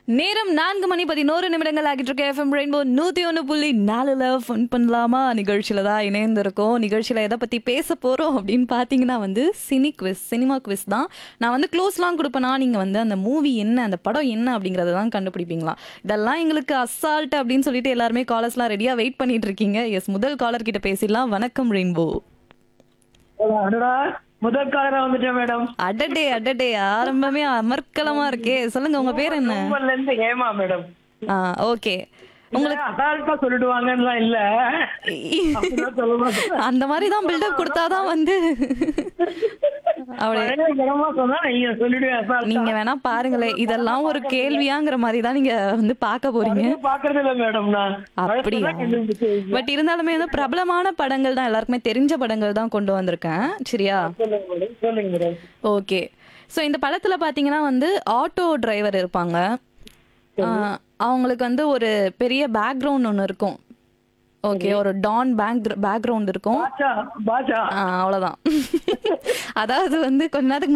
நேரம் நான்கு மணி பதினோரு நிமிடங்கள் ஆகிட்டு இருக்க எஃப்எம் ரெயின்போ நூத்தி ஒன்று புள்ளி நாலுல ஃபன் பண்ணலாமா நிகழ்ச்சியில தான் இணைந்திருக்கோம் நிகழ்ச்சியில எதை பத்தி பேச போறோம் அப்படின்னு பாத்தீங்கன்னா வந்து சினி குவிஸ் சினிமா குவிஸ் தான் நான் வந்து க்ளோஸ்லாம் கொடுப்பேனா நீங்க வந்து அந்த மூவி என்ன அந்த படம் என்ன அப்படிங்கறத தான் கண்டுபிடிப்பீங்களா இதெல்லாம் எங்களுக்கு அசால்ட் அப்படின்னு சொல்லிட்டு எல்லாருமே காலர்ஸ்லாம் ரெடியா வெயிட் பண்ணிட்டு இருக்கீங்க எஸ் முதல் காலர் கிட்ட பேசிடலாம் வணக்கம் ரெயின்போ அடடா முதல் காலரா வந்துட்டேன் மேடம் அடடே அடடே ஆரம்பமே அமர்க்கலமா இருக்கே சொல்லுங்க உங்க பேர் என்ன கும்பல்ல இருந்து ஹேமா மேடம் ஆ ஓகே உங்களுக்கு அசால்ட்டா சொல்லிடுவாங்கன்னு இல்ல அப்படிலாம் சொல்ல மாட்டேன் அந்த மாதிரி தான் பில்டப் கொடுத்தாதான் வந்து அப்படியே பயங்கரமா சொன்னா நீங்க சொல்லிடுவேன் அசால்ட்டா நீங்க வேணா பாருங்களேன் இதெல்லாம் ஒரு கேள்வியாங்கிற மாதிரி தான் நீங்க வந்து பார்க்க போறீங்க பாக்குறது இல்ல மேடம் நான் அப்படியா வயசுல கண்டுபிடிச்சு வைங்க. பட் இருந்தாலுமே வந்து பிரபலமான படங்கள் தான் எல்லாருக்குமே தெரிஞ்ச படங்கள் தான் கொண்டு வந்திருக்கேன் சரியா சொல்லுங்க மேடம் சொல்லுங்க மேடம் ஓகே ஸோ இந்த படத்துல பாத்தீங்கன்னா வந்து ஆட்டோ டிரைவர் இருப்பாங்க ஆஹ் அவங்களுக்கு வந்து ஒரு பெரிய பேக்ரவுண்ட் ஒன்று இருக்கும் ஓகே ஒரு டான் பேக் பேக்ரவுண்ட் இருக்கும் பாச்சா பாச்சா ஆஹ் அவ்வளவுதான் அதாவது வந்து கொஞ்ச நேரத்துக்கு